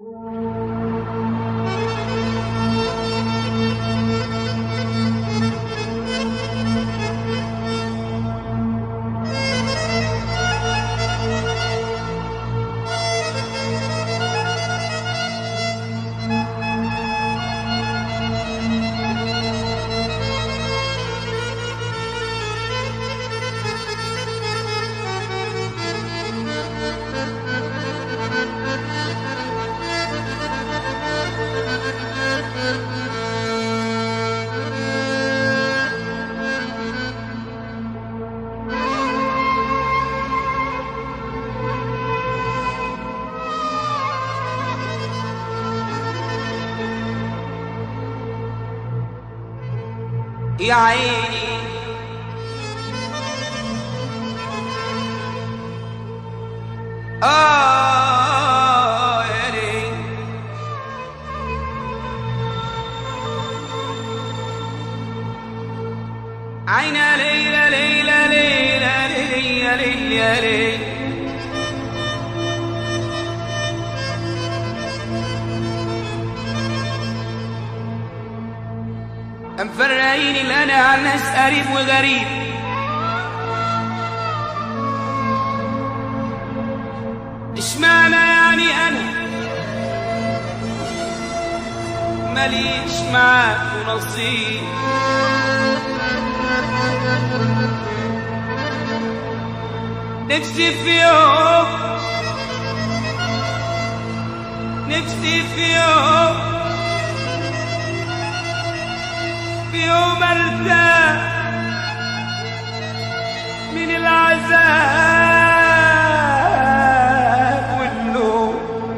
يا عيني آه يا ليل عينا ليلى ليلى ليلى ليلى ليلى ليلى مفرقين اللي انا عن ناس قريب وغريب اشمعنى يعني انا ماليش معاك ونصيب نفسي في يوم نفسي في يوم في يوم ارتاح من العذاب والنوم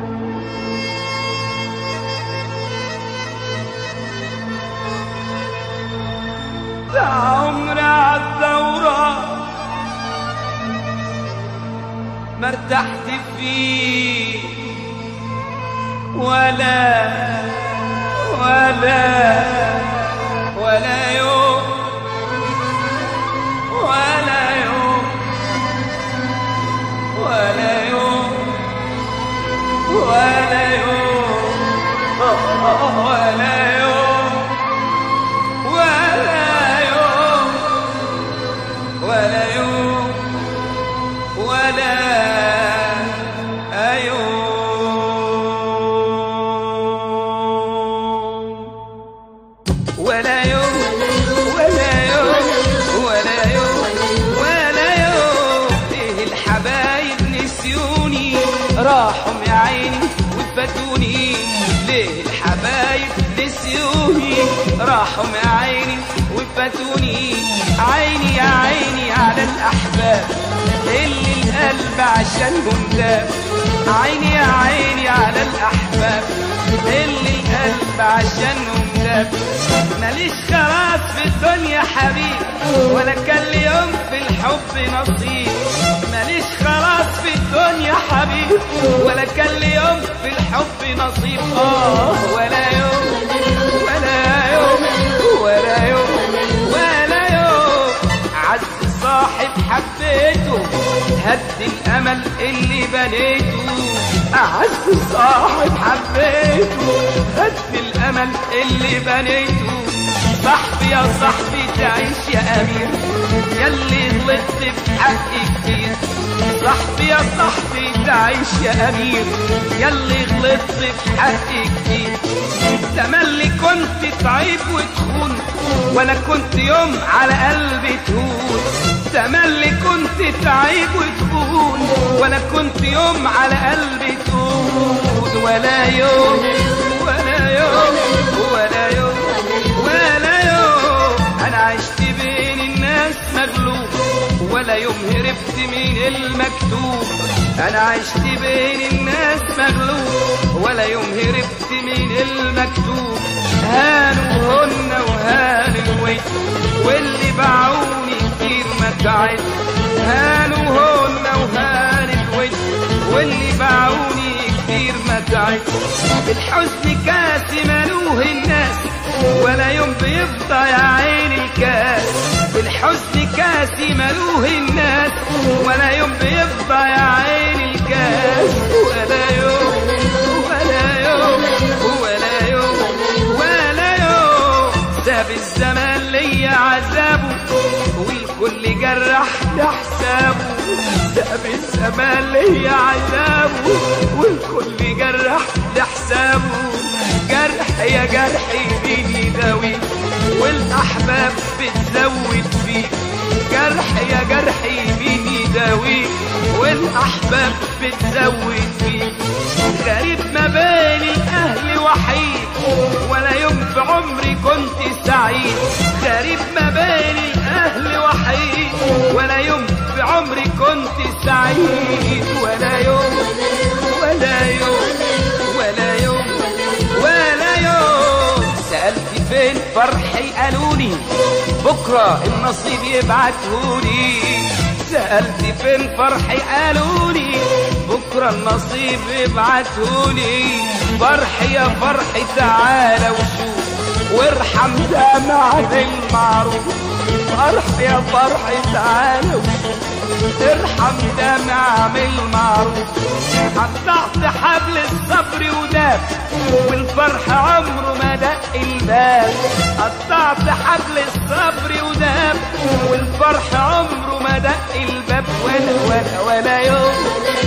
ده عمري عالدورة ما ارتحت فيه ولا ولا ولا يوم ولا يوم ولا يوم ولا يوم ولا يوم ولا يوم ولا يوم ولا يوم ولا يوم ولا يوم ولا يوم ولا يوم ايه الحبايب نسيوني راحوا يا عيني وفاتوني ليه الحبايب نسيوني راحوا يا عيني وفاتوني عيني يا عيني على الاحباب اللي القلب عشانهم داب عيني يا عيني على الاحباب اللي القلب عشانهم داب ماليش خلاص في الدنيا حبيب ولا كان لي يوم في الحب نصيب ماليش خلاص في الدنيا حبيب ولا كان لي يوم في الحب نصيب اه ولا يوم ولا يوم ولا يوم ولا يوم عز صاحب حبيته هد الامل اللي بنيته اعز صاحب حبيته هد الامل اللي بنيته صاحبي يا صاحبي تعيش يا امير يلي غلطت في حقي كتير صاحبي يا صاحبي تعيش يا امير يلي غلطت في حقي كتير تملي كنت تعيب وتخون ولا كنت يوم على قلبي تهون تملي كنت تعيب وتخون ولا كنت يوم على قلبي تهون ولا يوم ولا يوم ولا يوم ولا يوم انا عشت بين الناس مغلوب ولا يوم هربت من المكتوب انا عشت بين الناس مغلوب ولا يوم هربت من المكتوب هانوا هن وهان الويل واللي باعوني كتير ما تعد هانوا هن وهان الويل واللي باعوني كتير ما تعد الحزن كاس ملوه الناس ولا يوم بيفضى يا عين الكاس الحزن كاس ملوه الناس ولا يوم بيفضى يا عين الكاس ولا يوم ولا بالزمان ليا عذابه والكل جرح لحسابه جرح يا جرحي مين يداوي والاحباب بتزود فيه جرح يا جرحي مين يداوي والاحباب بتزود فيه غريب ما بين الاهل وحيد ولا يوم في عمري كنت سعيد غريب ما بين الاهل وحيد ولا يوم في عمري كنت سعيد ولا يوم ولا يوم ولا يوم ولا يوم سألت فين فرحي قالولي بكرة النصيب يبعتهولي سألت فين فرحي قالولي بكرة النصيب يبعتهولي فرحي يا فرحي تعالى وشوف وارحم دمع المعروف فرح يا فرحي تعالى وشوف ارحم دمع المعروف قطعت حبل الصبر وداب والفرح عمره ما دق الباب قطعت حبل الصبر وداب والفرح عمره ما دق الباب ولا ولا ولا يوم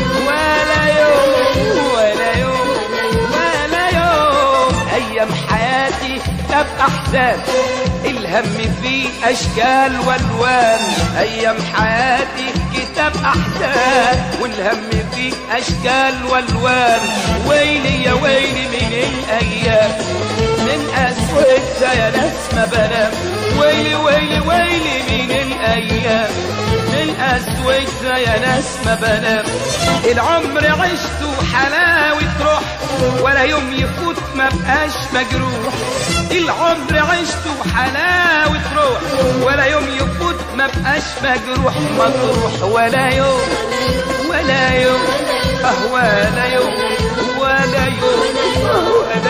ولا يوم ولا يوم ولا يوم ايام حياتي كتاب احزان الهم فيه اشكال والوان ايام حياتي كتاب احزان والهم فيه اشكال والوان ويلي يا ويلي من الايام من اسودها يا ناس ما بنام ويلي ويلي ويلي من الايام من اسودها يا ناس ما بنام العمر عشته حلاوة روح ولا يوم يفوت ما بقاش مجروح العمر عشته حلاوة روح ولا يوم يفوت ما بقاش مجروح مجروح ولا يوم ولا يوم اه ولا يوم ولا يوم ولا